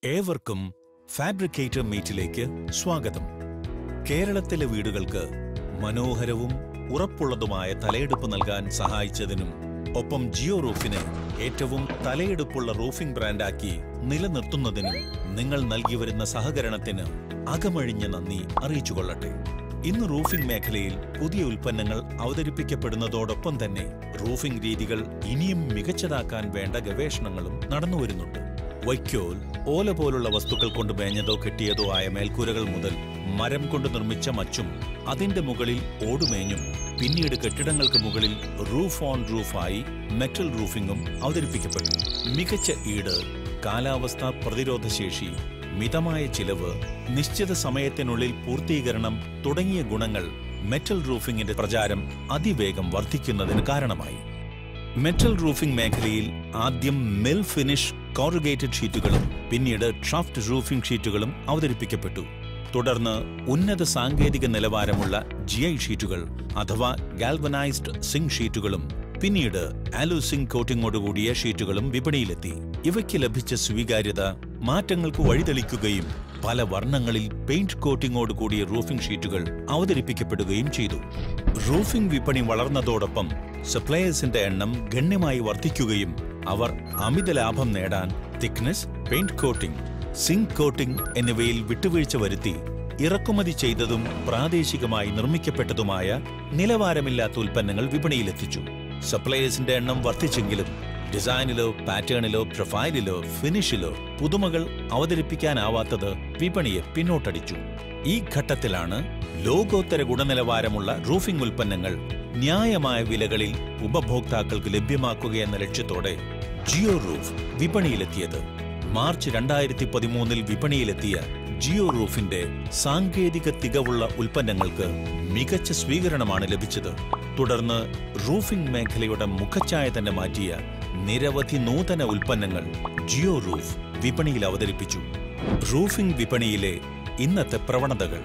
ഏവർക്കും ഫാബ്രിക്കേറ്റർ മീറ്റിലേക്ക് സ്വാഗതം കേരളത്തിലെ വീടുകൾക്ക് മനോഹരവും ഉറപ്പുള്ളതുമായ തലയെടുപ്പ് നൽകാൻ സഹായിച്ചതിനും ഒപ്പം ജിയോ റൂഫിനെ ഏറ്റവും തലയെടുപ്പുള്ള റൂഫിംഗ് ബ്രാൻഡാക്കി നിലനിർത്തുന്നതിനും നിങ്ങൾ നൽകി വരുന്ന സഹകരണത്തിന് അകമഴിഞ്ഞ നന്ദി അറിയിച്ചുകൊള്ളട്ടെ ഇന്ന് റൂഫിംഗ് മേഖലയിൽ പുതിയ ഉൽപ്പന്നങ്ങൾ അവതരിപ്പിക്കപ്പെടുന്നതോടൊപ്പം തന്നെ റൂഫിംഗ് രീതികൾ ഇനിയും മികച്ചതാക്കാൻ വേണ്ട ഗവേഷണങ്ങളും നടന്നുവരുന്നുണ്ട് വൈക്കോൽ ഓല പോലുള്ള വസ്തുക്കൾ കൊണ്ട് മേഞ്ഞതോ കെട്ടിയതോ ആയ മേൽക്കൂരകൾ മുതൽ മരം കൊണ്ട് നിർമ്മിച്ച മച്ചും അതിന്റെ മുകളിൽ ഓടുമേഞ്ഞും പിന്നീട് കെട്ടിടങ്ങൾക്ക് മുകളിൽ റൂഫ് ഓൺ റൂഫായി മെറ്റൽ റൂഫിംഗും അവതരിപ്പിക്കപ്പെട്ടു മികച്ച ഈട് കാലാവസ്ഥാ പ്രതിരോധശേഷി മിതമായ ചിലവ് നിശ്ചിത സമയത്തിനുള്ളിൽ പൂർത്തീകരണം തുടങ്ങിയ ഗുണങ്ങൾ മെറ്റൽ റൂഫിംഗിന്റെ പ്രചാരം അതിവേഗം വർദ്ധിക്കുന്നതിന് കാരണമായി മെറ്റൽ റൂഫിംഗ് മേഖലയിൽ ആദ്യം മിൽ ഫിനിഷ് കോറുഗേറ്റഡ് ഷീറ്റുകളും പിന്നീട് ട്രാഫ്റ്റ് റൂഫിംഗ് ഷീറ്റുകളും അവതരിപ്പിക്കപ്പെട്ടു തുടർന്ന് ഉന്നത സാങ്കേതിക നിലവാരമുള്ള ജി ഐ ഷീറ്റുകൾ അഥവാ ഗാൽവനൈസ്ഡ് സിങ് ഷീറ്റുകളും പിന്നീട് ആലൂസിംഗ് കോട്ടിങ്ങോടുകൂടിയ ഷീറ്റുകളും വിപണിയിലെത്തി ഇവയ്ക്ക് ലഭിച്ച സ്വീകാര്യത മാറ്റങ്ങൾക്ക് വഴിതെളിക്കുകയും പല വർണ്ണങ്ങളിൽ പെയിന്റ് കോട്ടിങ്ങോട് കൂടിയ റൂഫിംഗ് ഷീറ്റുകൾ അവതരിപ്പിക്കപ്പെടുകയും ചെയ്തു റൂഫിംഗ് വിപണി വളർന്നതോടൊപ്പം സപ്ലയേഴ്സിന്റെ എണ്ണം ഗണ്യമായി വർദ്ധിക്കുകയും അവർ അമിത ലാഭം നേടാൻ thickness paint coating zinc coating എന്നിവയിൽ വിട്ടുവീഴ്ച വരുത്തി ഇറക്കുമതി ചെയ്തതും പ്രാദേശികമായി നിർമ്മിക്കപ്പെട്ടതുമായ നിലവാരമില്ലാത്ത ഉൽപ്പന്നങ്ങൾ വിപണിയിലെത്തിച്ചു സപ്ലയേഴ്സിന്റെ എണ്ണം വർദ്ധിച്ചെങ്കിലും ഡിസൈനിലോ പാറ്റേണിലോ പ്രൊഫൈലിലോ ഫിനിഷിലോ പുതുമകൾ അവതരിപ്പിക്കാനാവാത്തത് വിപണിയെ പിന്നോട്ടടിച്ചു ഈ ഘട്ടത്തിലാണ് ലോകോത്തര ഗുണനിലവാരമുള്ള റൂഫിംഗ് ഉൽപ്പന്നങ്ങൾ ന്യായമായ വിലകളിൽ ഉപഭോക്താക്കൾക്ക് ലഭ്യമാക്കുക എന്ന ലക്ഷ്യത്തോടെ ജിയോ റൂഫ് വിപണിയിലെത്തിയത് മാർച്ച് രണ്ടായിരത്തി പതിമൂന്നിൽ വിപണിയിലെത്തിയ ജിയോ റൂഫിന്റെ സാങ്കേതിക തികവുള്ള ഉൽപ്പന്നങ്ങൾക്ക് മികച്ച സ്വീകരണമാണ് ലഭിച്ചത് തുടർന്ന് റൂഫിംഗ് മേഖലയുടെ മുഖച്ഛായ തന്നെ മാറ്റിയ നിരവധി നൂതന ഉൽപ്പന്നങ്ങൾ ജിയോ റൂഫ് വിപണിയിൽ അവതരിപ്പിച്ചു റൂഫിംഗ് വിപണിയിലെ ഇന്നത്തെ പ്രവണതകൾ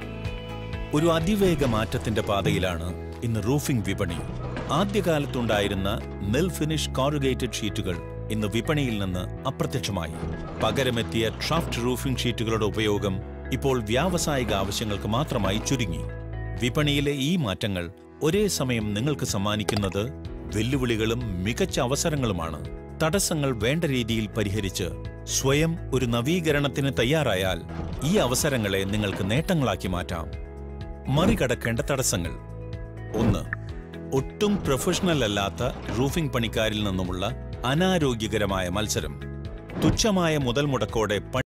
ഒരു അതിവേഗ മാറ്റത്തിന്റെ പാതയിലാണ് ഇന്ന് റൂഫിംഗ് വിപണി ആദ്യകാലത്തുണ്ടായിരുന്ന മിൽ ഫിനിഷ് കോറുഗേറ്റഡ് ഷീറ്റുകൾ ഇന്ന് വിപണിയിൽ നിന്ന് അപ്രത്യക്ഷമായി പകരമെത്തിയ ട്രാഫ്റ്റ് റൂഫിംഗ് ഷീറ്റുകളുടെ ഉപയോഗം ഇപ്പോൾ വ്യാവസായിക ആവശ്യങ്ങൾക്ക് മാത്രമായി ചുരുങ്ങി വിപണിയിലെ ഈ മാറ്റങ്ങൾ ഒരേ സമയം നിങ്ങൾക്ക് സമ്മാനിക്കുന്നത് വെല്ലുവിളികളും മികച്ച അവസരങ്ങളുമാണ് തടസ്സങ്ങൾ വേണ്ട രീതിയിൽ പരിഹരിച്ച് സ്വയം ഒരു നവീകരണത്തിന് തയ്യാറായാൽ ഈ അവസരങ്ങളെ നിങ്ങൾക്ക് നേട്ടങ്ങളാക്കി മാറ്റാം മറികടക്കേണ്ട തടസ്സങ്ങൾ ഒന്ന് ഒട്ടും പ്രൊഫഷണൽ അല്ലാത്ത റൂഫിംഗ് പണിക്കാരിൽ നിന്നുമുള്ള അനാരോഗ്യകരമായ മത്സരം തുച്ഛമായ മുതൽ മുടക്കോടെ പണി